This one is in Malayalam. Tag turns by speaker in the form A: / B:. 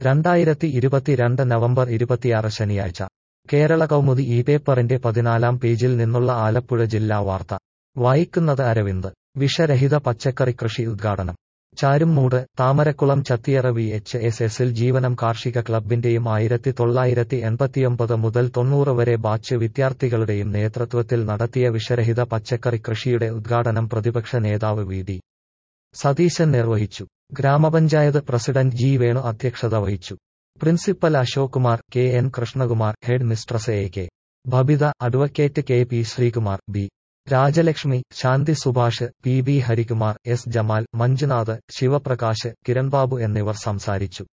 A: രണ്ടായിരത്തി ഇരുപത്തിരണ്ട് നവംബർ ഇരുപത്തിയാറ് ശനിയാഴ്ച കേരള കൗമുദി ഈ പേപ്പറിന്റെ പതിനാലാം പേജിൽ നിന്നുള്ള ആലപ്പുഴ ജില്ലാ വാർത്ത വായിക്കുന്നത് അരവിന്ദ് വിഷരഹിത പച്ചക്കറി കൃഷി ഉദ്ഘാടനം Charummood Thamarakulam Chathiyara V H S എസിൽ ജീവനം കാർഷിക ക്ലബിന്റെയും ആയിരത്തി തൊള്ളായിരത്തി എൺപത്തിയൊമ്പത് മുതൽ തൊണ്ണൂറ് വരെ ബാച്ച് വിദ്യാർത്ഥികളുടെയും നേതൃത്വത്തിൽ നടത്തിയ വിഷരഹിത പച്ചക്കറി കൃഷിയുടെ ഉദ്ഘാടനം പ്രതിപക്ഷ നേതാവ് വി ഡി സതീശൻ നിർവഹിച്ചു ഗ്രാമപഞ്ചായത്ത് പ്രസിഡന്റ് ജി വേണു അധ്യക്ഷത വഹിച്ചു principal Ashok Kumar K N Krishnakumar head mistress A K Babitha advocate K P Sreekumar B Rajalakshmi Shanthi Subhash P B Harikumar S Jamal Manjunath Sivaprakash Kiranbabu എന്നിവർ സംസാരിച്ചു